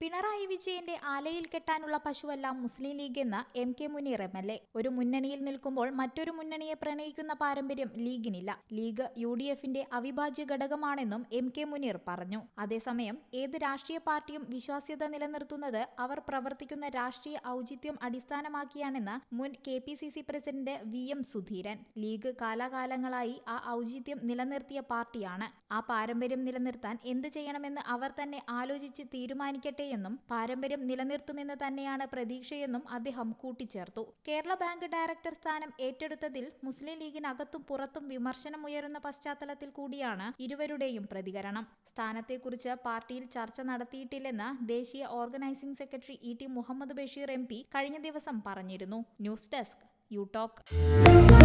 പിണറായി വിജയന്റെ ആലയിൽ കെട്ടാനുള്ള പശുവല്ല മുസ്ലിം ലീഗ് എന്ന M K Muneer M L A ഒരു മുന്നണിയിൽ നിൽക്കുമ്പോൾ മറ്റൊരു മുന്നണിയെ പ്രണയിക്കുന്ന പാരമ്പര്യം ലീഗിനില്ല ലീഗ് യു ഡി എഫിന്റെ അവിഭാജ്യ ഘടകമാണെന്നും എം കെ മുനീർ പറഞ്ഞു അതേസമയം ഏത് രാഷ്ട്രീയ പാർട്ടിയും വിശ്വാസ്യത നിലനിർത്തുന്നത് അവർ പ്രവർത്തിക്കുന്ന രാഷ്ട്രീയ ഔചിത്യം അടിസ്ഥാനമാക്കിയാണെന്ന് മുൻ K P C C president V M Sudheeran League കാലാകാലങ്ങളായി ആ ഔചിത്യം നിലനിർത്തിയ പാർട്ടിയാണ് ആ പാരമ്പര്യം നിലനിർത്താൻ എന്ത് ചെയ്യണമെന്ന് അവർ തന്നെ ആലോചിച്ച് തീരുമാനിക്കട്ടെയെന്നും പാരമ്പര്യം നിലനിർത്തുമെന്ന് തന്നെയാണ് പ്രതീക്ഷയെന്നും അദ്ദേഹം കൂട്ടിച്ചേർത്തു കേരള ബാങ്ക് ഡയറക്ടർ സ്ഥാനം ഏറ്റെടുത്തതിൽ മുസ്ലിം ലീഗിനകത്തും പുറത്തും വിമർശനമുയരുന്ന പശ്ചാത്തലത്തിൽ കൂടിയാണ് ഇരുവരുടെയും പ്രതികരണം സ്ഥാനത്തെക്കുറിച്ച് പാർട്ടിയിൽ ചർച്ച നടത്തിയിട്ടില്ലെന്ന് ദേശീയ organising secretary E T Muhammad Basheer M P കഴിഞ്ഞ ദിവസം പറഞ്ഞിരുന്നു ന്യൂസ് ഡെസ്ക് യു ടോക്ക്